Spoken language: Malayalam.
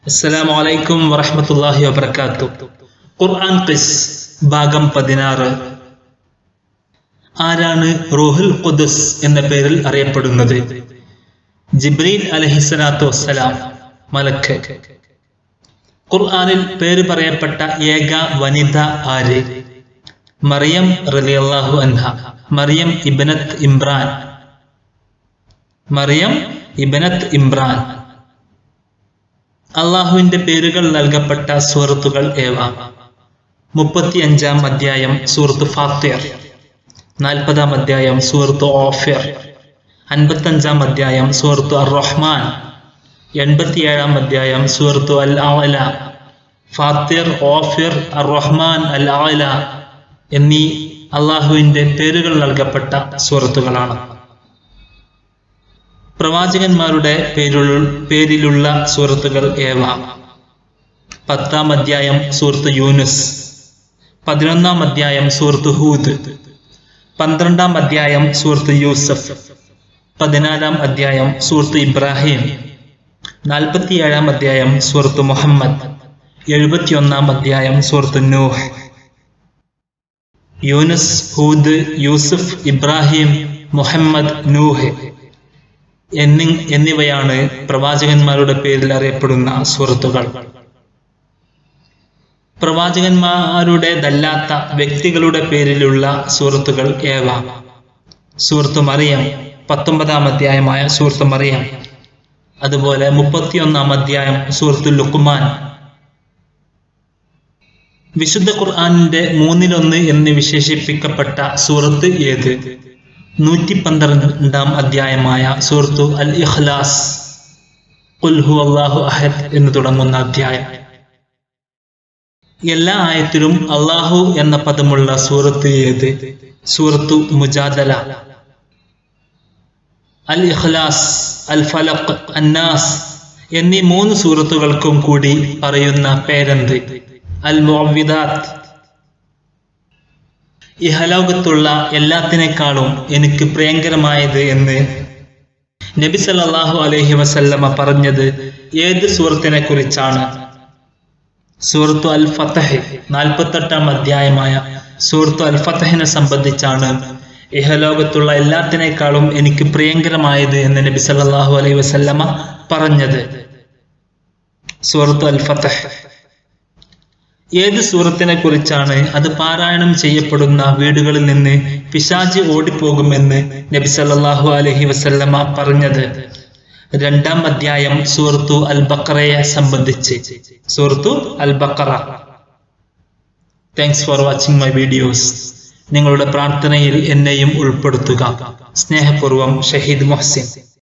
അസ്സലാമു അലൈക്കും വറഹ്മത്തുള്ളാഹി വബർക്കാത്തു ഖുർആൻ ഖിസ് ഭാഗം പതിനാറ് ആരാണ് റൂഹുൽ ഖുദുസ് എന്ന പേരിൽ അറിയപ്പെടുന്നത് ജിബ്രീൽ അലഹിസ്സലാത്തു വസ്സലാം മലക്ക് ഖുർആനിൽ പേര് പറയപ്പെട്ട ഏക വനിത ആര് മറിയം റളിയല്ലാഹു അൻഹ മറിയം ഇബ്നത്ത് ഇമ്രാൻ മറിയം ഇബ്നത്ത് ഇമ്രാൻ അള്ളാഹുവിന്റെ പേരുകൾ നൽകപ്പെട്ട സൂറത്തുകൾ ഏവ മുപ്പത്തി അഞ്ചാം അധ്യായം സൂറത്ത് ഫാത്തിർ നാൽപ്പതാം അധ്യായം സൂറത്ത് ഓഫിർ അൻപത്തഞ്ചാം അധ്യായം സൂറത്ത് അർ റഹ്മാൻ എൺപത്തിയേഴാം അധ്യായം സൂറത്ത് അൽ ആല ഫാത്തിർ ഓഫിർ അർ റഹ്മാൻ അൽ ആല എന്നീ അള്ളാഹുവിന്റെ പേരുകൾ നൽകപ്പെട്ട സൂറത്തുകളാണ് പ്രവാചകന്മാരുടെ പേരുൾ പേരിലുള്ള സൂറത്തുകൾ ഏവ പത്താം അധ്യായം സൂറത്ത് യൂനുസ് പതിനൊന്നാം അധ്യായം സൂറത്ത് ഹൂദ് പന്ത്രണ്ടാം അധ്യായം സൂറത്ത് യൂസഫ് പതിനാലാം അധ്യായം സൂറത്ത് ഇബ്രാഹിം നാൽപ്പത്തിയേഴാം അധ്യായം സൂറത്ത് മുഹമ്മദ് എഴുപത്തിയൊന്നാം അധ്യായം സൂറത്ത് നൂഹ് യൂനുസ് ഹൂദ് യൂസുഫ് ഇബ്രാഹിം മുഹമ്മദ് നൂഹ് എന്നി എന്നിവയാണ് പ്രവാചകന്മാരുടെ പേരിൽ അറിയപ്പെടുന്ന സുഹൃത്തുക്കൾ പ്രവാചകന്മാരുടേതല്ലാത്ത വ്യക്തികളുടെ പേരിലുള്ള സുഹൃത്തുക്കൾ ഏവ സൂറത്ത് മറിയം പത്തൊമ്പതാം അധ്യായമായ സൂറത്ത് മറിയം അതുപോലെ മുപ്പത്തിയൊന്നാം അധ്യായം സൂറത്ത് ലുക്കുമാൻ വിശുദ്ധ ഖുർആാനിന്റെ മൂന്നിലൊന്ന് എന്ന് വിശേഷിപ്പിക്കപ്പെട്ട സൂറത്ത് ഏത് നൂറ്റി പന്ത്രണ്ടാം അധ്യായമായ സൂറത്തു അൽ ഇഖ്ലാസ് ഉൽഹു അള്ളാഹു അഹദ് എന്ന് തുടങ്ങുന്ന അധ്യായം എല്ലാ ആയത്തിലും അള്ളാഹു എന്ന പദമുള്ള സൂറത്ത് ഏത് സൂറത്തു മുജാദല അൽ ഇഖ്ലാസ് അൽ ഫലഖ് അന്നാസ് എന്നീ മൂന്ന് സൂറത്തുകൾക്കും കൂടി പറയുന്ന പേരെന്ത് അൽ മുഅവ്വിദാത്ത് ഇഹലോകത്തുള്ള എല്ലാത്തിനേക്കാളും എനിക്ക് പ്രിയങ്കരമായത് എന്ന് നബി സല്ലല്ലാഹു അലൈഹി വസല്ലമ പറഞ്ഞത് ഏത് സൂറത്തിനെ കുറിച്ചാണ് സൂറത്തു അൽ ഫത്തഹ് നാൽപ്പത്തെട്ടാം അധ്യായമായ സൂറത്തു അൽ ഫത്തഹിനെ സംബന്ധിച്ചാണ് ഇഹലോകത്തുള്ള എല്ലാത്തിനേക്കാളും എനിക്ക് പ്രിയങ്കരമായത് എന്ന് നബി സല്ലല്ലാഹു അലൈഹി വസല്ലമ പറഞ്ഞത് സൂറത്തു അൽ ഫത്തഹ് ഏത് സൂറത്തിനെ കുറിച്ചാണ് അത് പാരായണം ചെയ്യപ്പെടുന്ന വീടുകളിൽ നിന്ന് പിശാജ് ഓടിപ്പോകുമെന്ന് നബി സല്ലല്ലാഹു അലൈഹി വസല്ലമ പറഞ്ഞത് രണ്ടാം അധ്യായം സൂറത്തു അൽ ബക്കറയെ സംബന്ധിച്ച് സൂറത്തു അൽ ബക്കറ thanks for watching my videos നിങ്ങളുടെ പ്രാർത്ഥനയിൽ എന്നെയും ഉൾപ്പെടുത്തുക സ്നേഹപൂർവം ഷഹീദ് മൊഹ്സിൻ